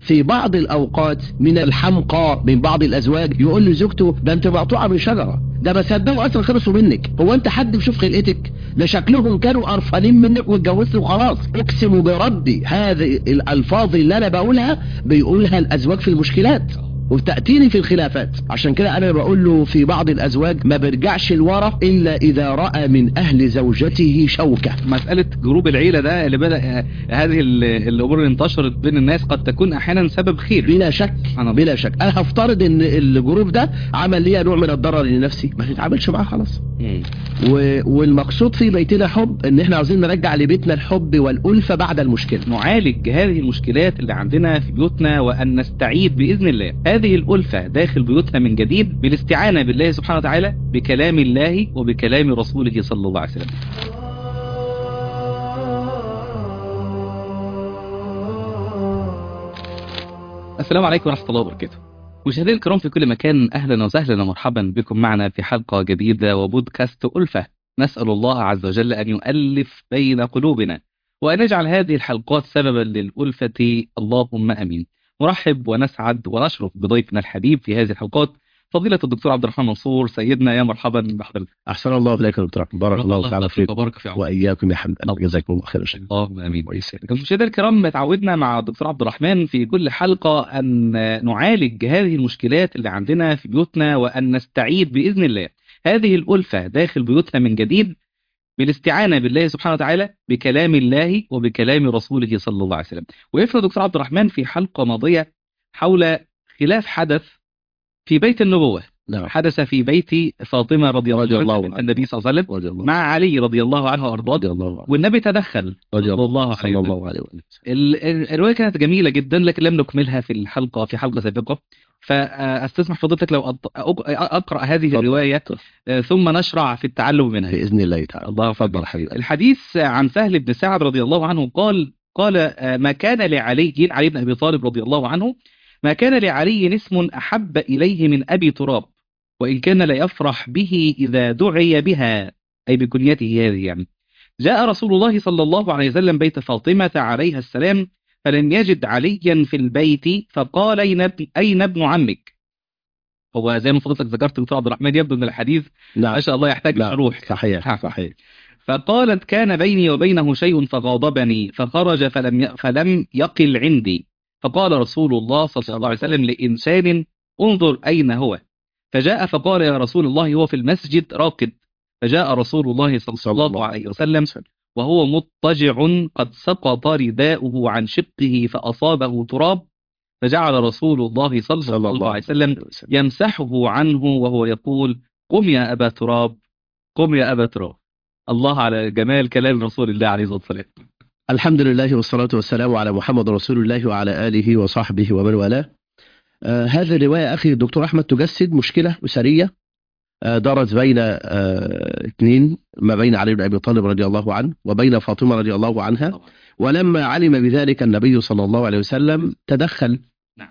في بعض الأوقات من الحمقى من بعض الأزواج يقول لزوجته ده أنت مقطوعة من شجرة ده ما صدقوا أصلا خلصوا منك هو أنت حد بيشوف خلقتك ده شكلهم كانوا قرفانين منك واتجوزت وخلاص اقسم بربي هذه الألفاظ اللي أنا بقولها بيقولها الأزواج في المشكلات وتأتيني في الخلافات عشان كده أنا بقول له في بعض الأزواج ما برجعش لورا إلا إذا رأى من أهل زوجته شوكة مسألة جروب العيلة ده اللي بدأ آه، هذه ال- الأمور اللي انتشرت بين الناس قد تكون أحيانا سبب خير بلا شك سبحان الله. بلا شك أنا هفترض إن الجروب ده عمل لي نوع من الضرر لنفسي ما تتعاملش معاه خلاص مم. و... والمقصود في بيتنا حب إن إحنا عاوزين نرجع لبيتنا الحب والألفة بعد المشكلة نعالج هذه المشكلات اللي عندنا في بيوتنا وأن نستعيد بإذن الله هذه الألفة داخل بيوتنا من جديد بالاستعانة بالله سبحانه وتعالى بكلام الله وبكلام رسوله صلى الله عليه وسلم السلام عليكم ورحمة الله وبركاته مشاهدينا الكرام في كل مكان أهلا وسهلا ومرحبا بكم معنا في حلقة جديدة وبودكاست ألفة نسأل الله عز وجل أن يؤلف بين قلوبنا وأن يجعل هذه الحلقات سببا للألفة اللهم أمين نرحب ونسعد ونشرف بضيفنا الحبيب في هذه الحلقات فضيلة الدكتور عبد الرحمن منصور سيدنا يا مرحبا بحضرتك أحسن الله إليك يا دكتور بارك الله تعالى فيك وبارك في عمرك وإياكم يا حمد الله جزاكم الله خير شيء اللهم امين مشاهدينا الكرام تعودنا مع الدكتور عبد الرحمن في كل حلقة أن نعالج هذه المشكلات اللي عندنا في بيوتنا وأن نستعيد بإذن الله هذه الألفة داخل بيوتنا من جديد بالاستعانة بالله سبحانه وتعالى بكلام الله وبكلام رسوله صلى الله عليه وسلم وقفنا دكتور عبد الرحمن في حلقة ماضية حول خلاف حدث في بيت النبوة نعم حدث في بيت فاطمة رضي رضي الله الله عنها عنها. النبي صلى الله عليه وسلم رضي الله مع علي رضي الله عنه وأرضاه رضي الله عنه والنبي تدخل رضي صلى الله عليه صلى وسلم الله عليه وسلم ال- ال- الرواية كانت جميلة جدا لكن لم نكملها في الحلقة في حلقة سابقة فاستسمح فضيلتك لو أط- أق- أقرأ هذه اتفضل. الرواية اتفضل. آه، ثم نشرع في التعلم منها بإذن الله تعالى الله تفضل حبيبي الحديث عن سهل بن سعد رضي الله عنه قال قال آه، ما كان لعلي علي بن أبي طالب رضي الله عنه ما كان لعلي اسم أحب إليه من أبي تراب وإن كان ليفرح به إذا دعي بها أي بكنيته هذه يعني جاء رسول الله صلى الله عليه وسلم بيت فاطمة عليها السلام فلم يجد عليا في البيت فقال أين ابن, أين ابن عمك هو زي ما فضلتك ذكرت دكتور عبد الرحمن يبدو أن الحديث نعم ما شاء الله يحتاج نعم. شروح صحيح صحيح فقالت كان بيني وبينه شيء فغاضبني فخرج فلم ي... فلم يقل عندي فقال رسول الله صلى الله عليه وسلم لإنسان انظر أين هو فجاء فقال يا رسول الله هو في المسجد راقد فجاء رسول الله صلى الله عليه وسلم وهو مضطجع قد سقط رداؤه عن شقه فأصابه تراب فجعل رسول الله صلى الله عليه وسلم يمسحه عنه وهو يقول قم يا أبا تراب قم يا أبا تراب الله على جمال كلام رسول الله عليه الصلاة والسلام الحمد لله والصلاة والسلام على محمد رسول الله وعلى آله وصحبه ومن والاه آه هذه الرواية أخي الدكتور أحمد تجسد مشكلة أسرية آه دارت بين آه اثنين ما بين علي بن أبي طالب رضي الله عنه وبين فاطمة رضي الله عنها ولما علم بذلك النبي صلى الله عليه وسلم تدخل نعم.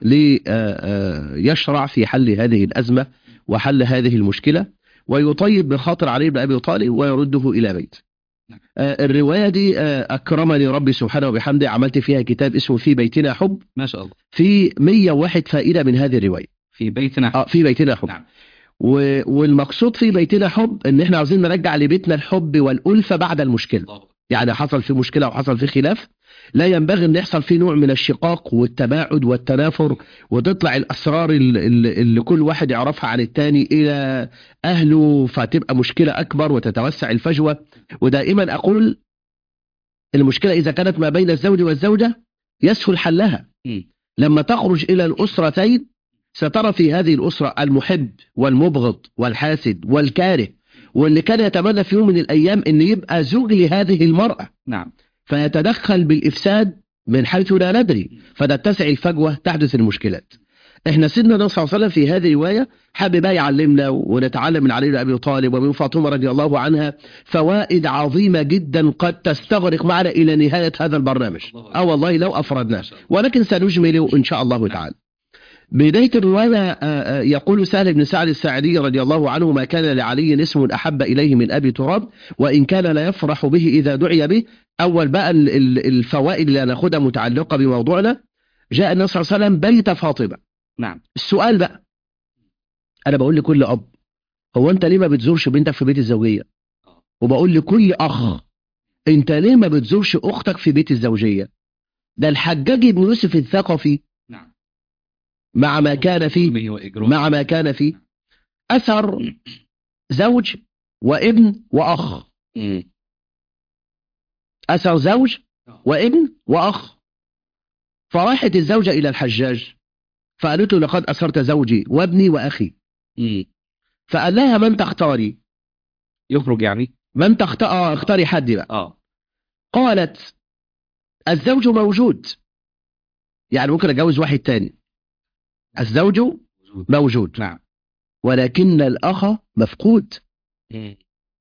ليشرع في حل هذه الأزمة وحل هذه المشكلة ويطيب بخاطر علي بن أبي طالب ويرده إلى بيت نعم. آه، الرواية دي آه، أكرمني ربي سبحانه وبحمده عملت فيها كتاب اسمه في بيتنا حب ما شاء الله في 101 فائدة من هذه الرواية في بيتنا آه في بيتنا حب نعم و- والمقصود في بيتنا حب ان احنا عاوزين نرجع لبيتنا الحب والألفة بعد المشكلة الله يعني حصل في مشكلة وحصل في خلاف لا ينبغي ان يحصل فيه نوع من الشقاق والتباعد والتنافر وتطلع الاسرار ال- ال- اللي كل واحد يعرفها عن التاني الى اهله فتبقى مشكلة اكبر وتتوسع الفجوة ودائما اقول المشكلة اذا كانت ما بين الزوج والزوجة يسهل حلها مم. لما تخرج الى الاسرتين سترى في هذه الاسرة المحب والمبغض والحاسد والكاره واللي كان يتمنى في يوم من الايام ان يبقى زوج لهذه المرأة نعم فيتدخل بالإفساد من حيث لا ندري فتتسع الفجوة تحدث المشكلات احنا سيدنا النبي صلى الله عليه وسلم في هذه الرواية حابب بقى يعلمنا ونتعلم من علي بن أبي طالب ومن فاطمة رضي الله عنها فوائد عظيمة جدا قد تستغرق معنا إلى نهاية هذا البرنامج اه والله لو أفردناه ولكن سنجمل إن شاء الله تعالى بداية الرواية آه، آه، يقول سهل بن سعد الساعدي رضي الله عنه ما كان لعلي اسم أحب إليه من أبي تراب وإن كان لا يفرح به إذا دعي به أول بقى ال- ال- الفوائد اللي هناخدها متعلقة بموضوعنا جاء النبي صلى الله عليه وسلم بيت فاطمة نعم السؤال بقى أنا بقول لكل أب هو أنت ليه ما بتزورش بنتك في بيت الزوجية وبقول لكل أخ أنت ليه ما بتزورش أختك في بيت الزوجية ده الحجاج بن يوسف الثقفي نعم مع ما كان فيه ظلمه وإجرامه. مع ما كان فيه أثر زوج وابن وأخ مم. أثر زوج وابن وأخ فراحت الزوجة إلى الحجاج فقالت له لقد أثرت زوجي وابني وأخي مم. فقال لها من تختاري يخرج يعني من تختار اختاري حد بقى اه قالت الزوج موجود يعني ممكن أتجوز واحد تاني الزوج موجود نعم ولكن الأخ مفقود مم.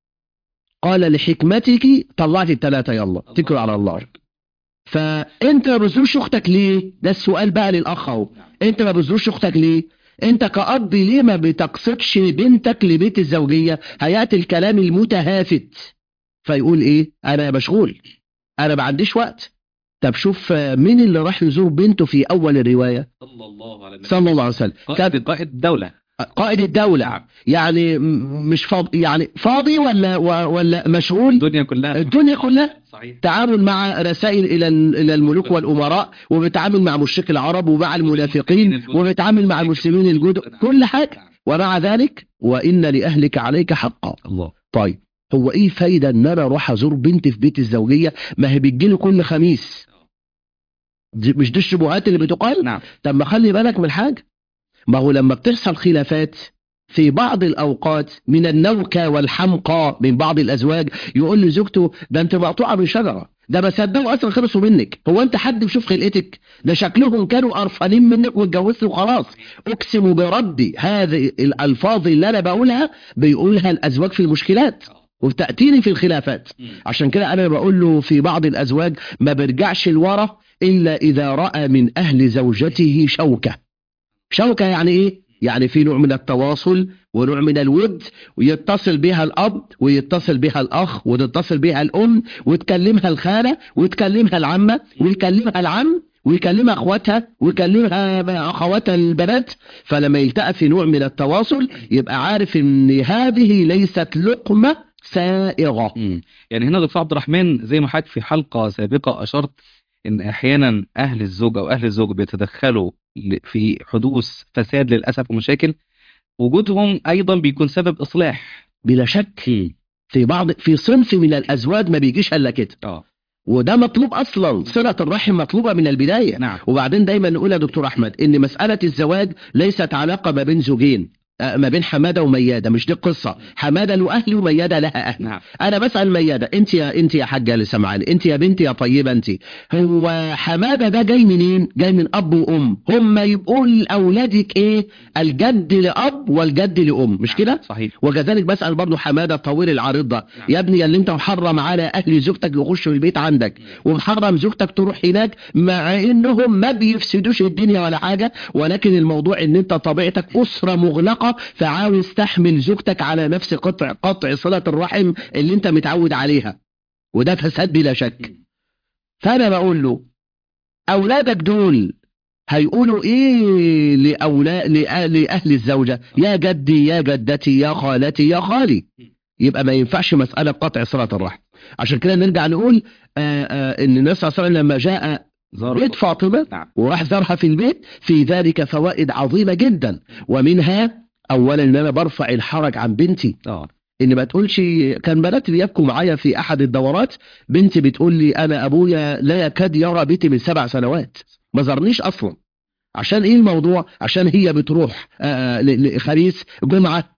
قال لحكمتك طلعت الثلاثة يلا اتكل على الله فانت ما بتزورش اختك ليه ده السؤال بقى للاخ اهو انت ما بتزورش اختك ليه انت كأب ليه ما بتقصدش بنتك لبيت الزوجية هيأتي الكلام المتهافت فيقول ايه انا مشغول انا ما عنديش وقت طب شوف آه، مين اللي راح يزور بنته في اول الرواية صلى الله على النبي صلى الله عليه وسلم كان قائد قائد الدولة قائد الدولة يعني م- مش فاضي يعني فاضي ولا ولا مشغول الدنيا كلها الدنيا كلها صحيح تعامل مع رسائل الى الى الملوك والامراء وبيتعامل مع مشرك العرب ومع المنافقين وبيتعامل مع المسلمين الجدد كل حاجه ومع ذلك وان لاهلك عليك حقا الله طيب هو ايه فايده ان انا اروح ازور بنتي في بيت الزوجيه ما هي بتجيلي كل خميس دي مش دي الشبهات اللي بتقال نعم طب ما خلي بالك من حاجه ما هو لما بتحصل خلافات في بعض الأوقات من النوكة والحمقى من بعض الأزواج يقول لزوجته ده أنت مقطوعة من شجرة ده ما صدقوا أصلا خلصوا منك هو أنت حد بيشوف خلقتك ده شكلهم كانوا قرفانين منك واتجوزت وخلاص أقسم بربي هذه الألفاظ اللي أنا بقولها بيقولها الأزواج في المشكلات وبتأتيني في الخلافات عشان كده أنا بقول له في بعض الأزواج ما برجعش لورا إلا إذا رأى من أهل زوجته شوكة شوكة يعني إيه؟ يعني في نوع من التواصل ونوع من الود ويتصل بها الأب ويتصل بها الأخ وتتصل بها الأم وتكلمها الخالة وتكلمها العمة ويكلمها العم ويكلمها اخواتها ويكلمها اخواتها البنات فلما يلتقى في نوع من التواصل يبقى عارف ان هذه ليست لقمة سائغة مم. يعني هنا دكتور عبد الرحمن زي ما حضرتك في حلقة سابقة أشرت إن أحيانا أهل الزوجة أو أهل الزوج بيتدخلوا ل- في حدوث فساد للأسف ومشاكل وجودهم أيضا بيكون سبب إصلاح بلا شك في بعض في صنف من الازواج ما بيجيش الا كده اه وده مطلوب اصلا صله الرحم مطلوبه من البدايه نعم وبعدين دايما نقول يا دكتور احمد ان مساله الزواج ليست علاقه ما بين زوجين آه، ما بين حماده ومياده مش دي القصه حماده له اهل ومياده لها اهل نعم انا بسال مياده انت يا انت يا حاجه اللي سامعاني انت يا بنتي يا طيبه انت هو حماده ده جاي منين جاي من اب وام هم يبقوا لاولادك ايه الجد لاب والجد لام مش كده صحيح وكذلك بسأل برضه حمادة الطويل العريض ده نعم. يا ابني يا اللي انت محرم على اهل زوجتك يخشوا البيت عندك ومحرم زوجتك تروح هناك مع انهم ما بيفسدوش الدنيا ولا حاجة ولكن الموضوع ان انت طبيعتك اسرة مغلقة فعاوز تحمل زوجتك على نفس قطع قطع صلة الرحم اللي انت متعود عليها وده فساد بلا شك فانا بقول له اولادك دول هيقولوا ايه لأولا... لأ- لأهل الزوجة يا جدي يا جدتي يا خالتي يا خالي يبقى ما ينفعش مسألة قطع صلة الرحم عشان كده نرجع نقول آآ آآ ان النبي صلى الله عليه وسلم لما جاء زار بيت فاطمة نعم وراح زارها في البيت في ذلك فوائد عظيمة جدا ومنها اولا ان انا برفع الحرج عن بنتي اه ان ما تقولش كان بنات بيبكوا معايا في احد الدورات بنتي بتقول لي انا ابويا لا يكاد يرى بيتي من سبع سنوات ما زارنيش اصلا عشان ايه الموضوع عشان هي بتروح آه، ل- لخميس جمعه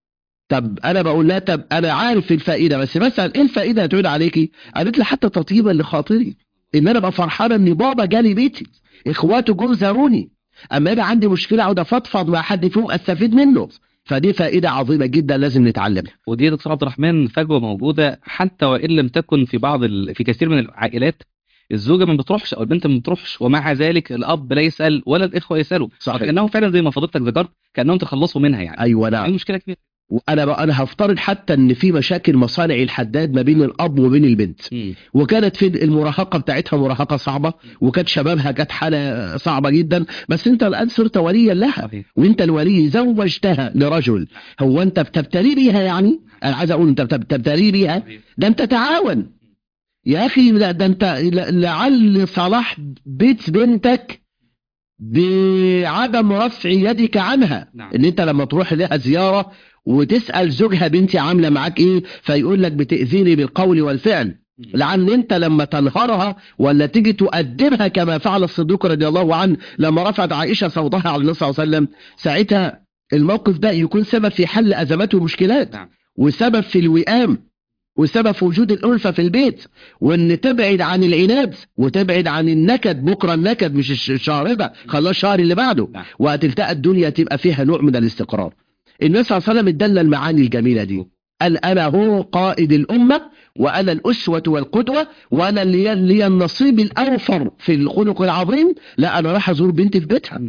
طب انا بقول لها طب انا عارف الفائده بس مثلا ايه الفائده هتقول عليكي قالت لي حتى تطيبا لخاطري ان انا ابقى فرحانه ان بابا جالي بيتي اخواته جم زاروني اما يبقى عندي مشكله اقعد افضفض مع حد فيهم استفيد منه فدي فائده عظيمه جدا لازم نتعلمها ودي يا دكتور عبد الرحمن فجوة موجودة حتى وإن لم تكن في بعض ال... في كثير من العائلات الزوجة ما بتروحش أو البنت ما بتروحش ومع ذلك الأب لا يسأل ولا الإخوة يسألوا صحيح. كأنهم فعلا زي ما فضلتك ذكرت كأنهم تخلصوا منها يعني ايوه دي نعم مشكلة كبيرة وانا بقى انا هفترض حتى ان في مشاكل مصانع الحداد ما بين الاب وبين البنت مم. وكانت في المراهقه بتاعتها مراهقه صعبه وكانت شبابها كانت حاله صعبه جدا بس انت الان صرت وليا لها صحيح وانت الولي زوجتها لرجل هو انت بتبتلي بيها يعني انا عايز اقول انت بتب- بتبتلي بيها ده انت تعاون يا اخي ده, ده انت ل- لعل صلاح بيت بنتك بعدم رفع يدك عنها نعم. ان انت لما تروح لها زياره وتسال زوجها بنتي عامله معاك ايه فيقول لك بتاذيني بالقول والفعل لعل انت لما تنهرها ولا تيجي تؤدبها كما فعل الصديق رضي الله عنه لما رفعت عائشه صوتها على النبي صلى الله عليه وسلم ساعتها الموقف ده يكون سبب في حل ازمات ومشكلات نعم وسبب في الوئام وسبب في وجود الألفة في البيت وان تبعد عن العناد وتبعد عن النكد بكره النكد مش الش- الشهر ده خلاص الشهر اللي بعده نعم. وهتلتقى الدنيا تبقى فيها نوع من الاستقرار النبي صلى الله عليه وسلم ادلنا المعاني الجميله دي قال انا هو قائد الامه وانا الاسوه والقدوه وانا اللي لي النصيب الاوفر في الخلق العظيم لا انا راح ازور بنتي في بيتها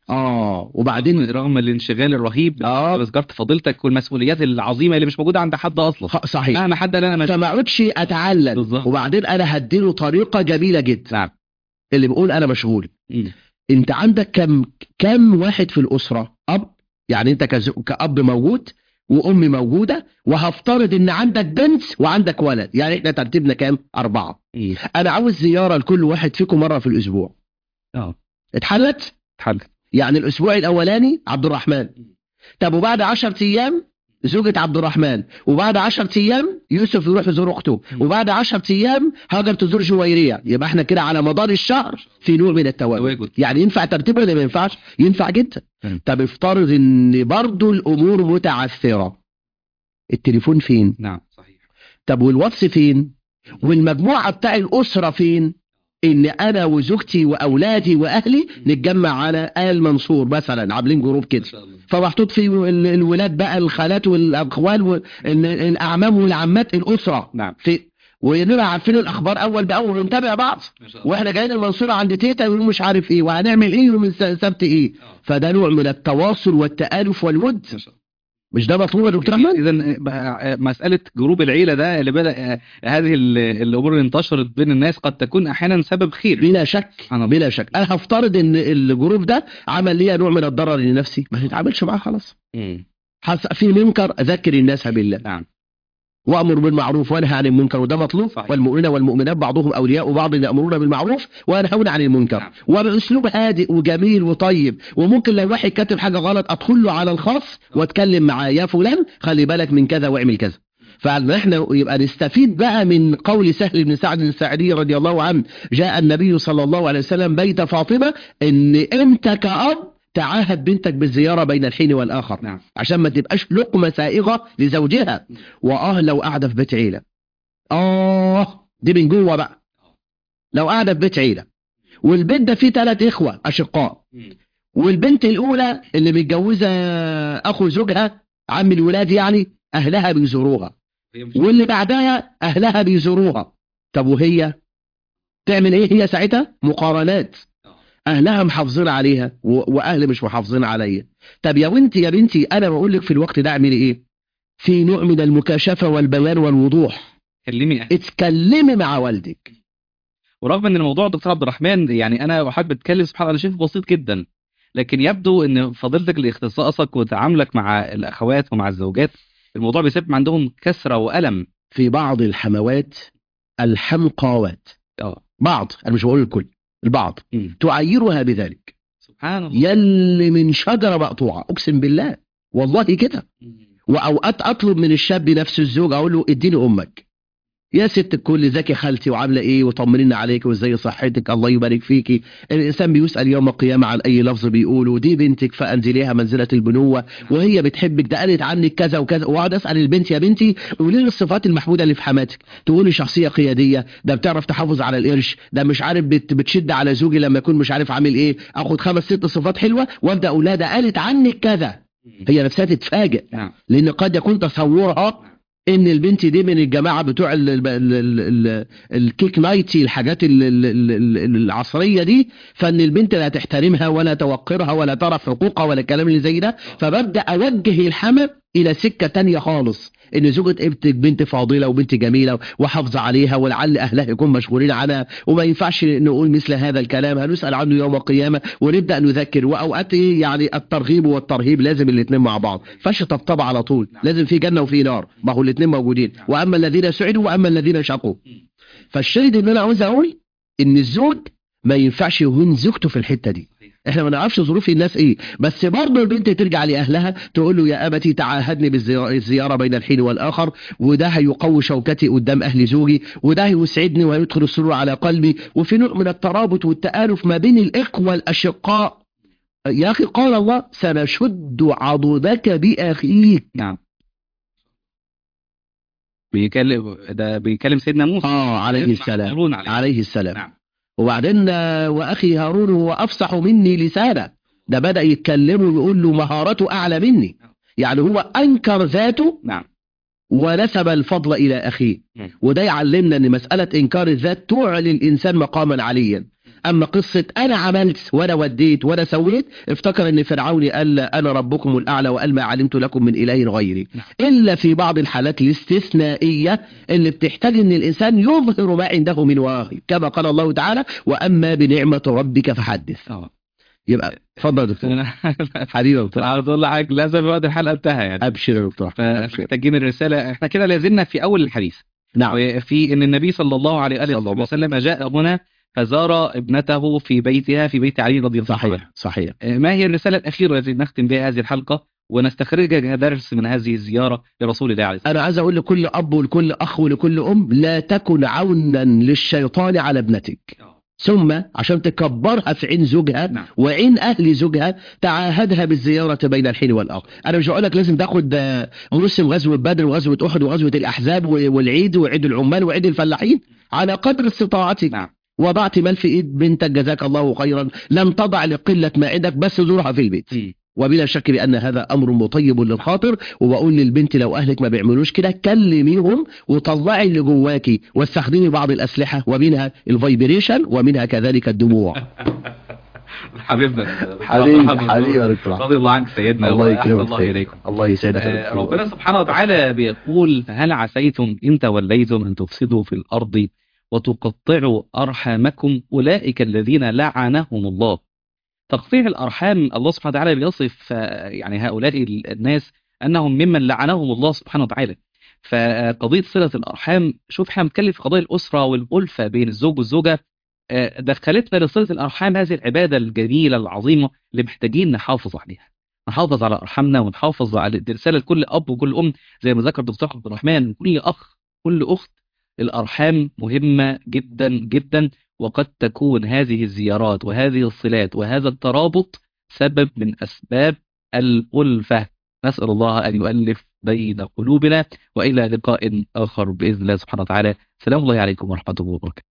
اه وبعدين رغم الانشغال الرهيب اه ذكرت فضيلتك والمسؤوليات العظيمه اللي مش موجوده عند حد اصلا خ- صحيح مهما حد قال انا مش فما اقعدش اتعلم بالظبط. وبعدين انا هديله طريقه جميله جدا نعم اللي بيقول انا مشغول مم. انت عندك كم كم واحد في الاسره اب يعني انت كز- كاب موجود وام موجوده وهفترض ان عندك بنت وعندك ولد يعني احنا ترتيبنا كام اربعه مم. انا عاوز زياره لكل واحد فيكم مره في الاسبوع اه اتحلت اتحل يعني الاسبوع الاولاني عبد الرحمن طب وبعد 10 ايام زوجة عبد الرحمن وبعد 10 ايام يوسف يروح يزور اخته وبعد 10 ايام هاجر تزور جويريه يبقى احنا كده على مدار الشهر في نوع من التواجد تواجد. يعني ينفع ترتيب ولا ما ينفعش ينفع جدا تمام. طب افترض ان برضو الامور متعثره التليفون فين نعم صحيح طب والواتس فين والمجموعه بتاع الاسره فين ان انا وزوجتي واولادي واهلي نتجمع على ال منصور مثلا عاملين جروب كده شاء الله فمحطوط فيه ال- الولاد بقى الخالات والاخوال والاعمام والعمات الاسره نعم في ونبقى عارفين الاخبار اول باول ونتابع بعض ما شاء الله واحنا جايين المنصوره عند تيتا يقولوا مش عارف ايه وهنعمل ايه يوم الس- السبت ايه آه. فده نوع من التواصل والتالف والود ما شاء الله مش ده مطلوب يا دكتور احمد اذا مساله جروب العيله ده اللي بدا آه، هذه ال- الامور اللي انتشرت بين الناس قد تكون احيانا سبب خير بلا شك سبحان الله. بلا شك انا هفترض ان الجروب ده عمل لي نوع من الضرر لنفسي ما نتعاملش معاه خلاص مم. حس- في منكر ذكر الناس بالله نعم وامر بالمعروف وانهى عن المنكر وده مطلوب صحيح. والمؤمنون والمؤمنات بعضهم اولياء بعض يامرون بالمعروف وينهون عن المنكر نعم. وباسلوب هادئ وجميل وطيب وممكن لو واحد كاتب حاجه غلط ادخل له على الخاص واتكلم معاه يا فلان خلي بالك من كذا واعمل كذا فاحنا يبقى نستفيد بقى من قول سهل بن سعد الساعدي رضي الله عنه جاء النبي صلى الله عليه وسلم بيت فاطمه ان انت كأب تعاهد بنتك بالزياره بين الحين والاخر نعم عشان ما تبقاش لقمة سائغة لزوجها وآه لو قاعدة في بيت عيلة آه دي من جوه بقى لو قاعدة في بيت عيلة والبيت ده فيه ثلاث إخوة أشقاء مم. والبنت الأولى اللي متجوزة أخو زوجها عم الولاد يعني أهلها بيزوروها هي مش- واللي بعدها أهلها بيزوروها طب وهي تعمل إيه هي ساعتها مقارنات اهلها محافظين عليها و- واهلي مش محافظين عليا طب يا بنتي يا بنتي انا بقول لك في الوقت ده اعملي ايه في نوع من المكاشفه والبيان والوضوح كلمي أهلك. اتكلمي مع والدك ورغم ان الموضوع دكتور عبد الرحمن يعني انا وحضرتك بتكلم سبحان الله شايفه بسيط جدا لكن يبدو ان فضيلتك لاختصاصك وتعاملك مع الاخوات ومع الزوجات الموضوع بيسبب عندهم كسره والم في بعض الحموات الحمقاوات اه بعض انا مش بقول الكل البعض مم. تعيرها بذلك سبحان الله يلي من شجره مقطوعه اقسم بالله والله كده مم. واوقات اطلب من الشاب نفسه الزوج اقول له اديني امك يا ست الكل ازيك يا خالتي وعامله ايه وطمنينا عليك وازاي صحتك الله يبارك فيكي الانسان بيسال يوم القيامه عن اي لفظ بيقوله دي بنتك فانزليها منزله البنوه وهي بتحبك ده قالت عنك كذا وكذا واقعد اسال البنت يا بنتي قولي لي الصفات المحموده اللي في حماتك تقولي شخصيه قياديه ده بتعرف تحافظ على القرش ده مش عارف بت بتشد على زوجي لما يكون مش عارف عامل ايه اخد خمس ست صفات حلوه وابدا اقول لها ده قالت عنك كذا هي نفسها تتفاجئ نعم لان قد يكون تصورها ان البنت دي من الجماعه بتوع ال ال ال ال ال الكيك نايتي الحاجات ال ال ال ال العصريه دي فان البنت لا تحترمها ولا توقرها ولا تعرف حقوقها ولا الكلام اللي زي ده فببدا اوجه الحما الى سكه تانية خالص ان زوجة ابنك بنت فاضله وبنت جميله وحافظه عليها ولعل اهلها يكون مشغولين عنها وما ينفعش نقول مثل هذا الكلام هنسال عنه يوم القيامه ونبدا نذكر واوقات إيه يعني الترغيب والترهيب لازم الاثنين مع بعض فش طبطبه على طول لازم في جنه وفي نار ما هو الاثنين موجودين واما الذين سعدوا واما الذين شقوا فالشاهد ان انا عاوز اقول ان الزوج ما ينفعش يهون زوجته في الحته دي احنا ما نعرفش ظروف الناس ايه بس برضه البنت ترجع لاهلها تقول له يا ابتي تعاهدني بالزياره بين الحين والاخر وده هيقوي شوكتي قدام اهل زوجي وده هيسعدني ويدخل السرور على قلبي وفي نوع من الترابط والتآلف ما بين الاخوه الاشقاء يا اخي قال الله سنشد عضدك باخيك نعم بيكلم ده بيكلم سيدنا موسى اه عليه يسمع السلام هارون عليه عليه السلام نعم وبعدين آه، واخي هارون هو افصح مني لسانا ده بدا يتكلم ويقول له مهارته اعلى مني يعني هو انكر ذاته نعم ونسب الفضل الى اخيه مم. وده يعلمنا ان مساله انكار الذات تعلي الانسان مقاما عليا اما قصه انا عملت وانا وديت وانا سويت افتكر ان فرعون قال انا ربكم الاعلى وقال ما علمت لكم من اله غيري نعم. الا في بعض الحالات الاستثنائيه اللي بتحتاج ان الانسان يظهر ما عنده من واهب كما قال الله تعالى واما بنعمه ربك فحدث اه يبقى اتفضل يا دكتور حبيبي يا دكتور على طول حاجه لازم وقت الحلقه انتهى يعني ابشر يا دكتور أبشر. فمحتاجين الرساله احنا كده لازلنا في اول الحديث نعم في ان النبي صلى الله عليه صلى واله الله وسلم جاء هنا فزار ابنته في بيتها في بيت علي رضي الله عنه صحيح صحيح ما هي الرساله الاخيره التي نختم بها هذه الحلقه ونستخرج درس من هذه الزياره لرسول الله عليه الصلاه انا عايز اقول لكل اب ولكل اخ ولكل ام لا تكن عونا للشيطان على ابنتك والسلام ثم عشان تكبرها في عين زوجها نعم وعين اهل زوجها تعاهدها بالزياره بين الحين والاخر انا مش هقول لك لازم تاخد آه، موسم غزوه بدر وغزوه احد وغزوه الاحزاب و- والعيد وعيد العمال وعيد الفلاحين على قدر استطاعتك نعم وضعت مال في ايد بنتك جزاك الله خيرا لم تضع لقله ما عندك بس زورها في البيت مم. وبلا شك بان هذا امر مطيب للخاطر وبقول للبنت لو اهلك ما بيعملوش كده كلميهم وطلعي اللي جواكي واستخدمي بعض الاسلحه ومنها الفايبريشن ومنها كذلك الدموع حبيبنا يا دكتور رضي الله عنك سيدنا الله وأحسن يكرمك الله سيدي. اليكم الله يسعدك يا آه، دكتور. ربنا سبحانه وتعالى بيقول هل عسيتم إن توليتم أن تفسدوا في الأرض وتقطعوا أرحامكم أولئك الذين لعنهم الله تقطيع الأرحام الله سبحانه وتعالى بيصف آه، يعني هؤلاء الناس أنهم ممن لعنهم الله سبحانه وتعالى فقضية صلة الأرحام شوف احنا بنتكلم في قضايا الأسرة والألفة بين الزوج والزوجة آه، دخلتنا لصلة الأرحام هذه العبادة الجميلة العظيمة اللي محتاجين نحافظ عليها نحافظ على أرحامنا ونحافظ على دي رسالة لكل أب وكل أم زي ما ذكر الدكتور عبد الرحمن كل أخ كل أخت الأرحام مهمة جدا جدا وقد تكون هذه الزيارات وهذه الصلات وهذا الترابط سبب من أسباب الألفة نسأل الله أن يؤلف بين قلوبنا وإلى لقاء آخر بإذن الله سبحانه وتعالى سلام الله عليكم ورحمة الله وبركاته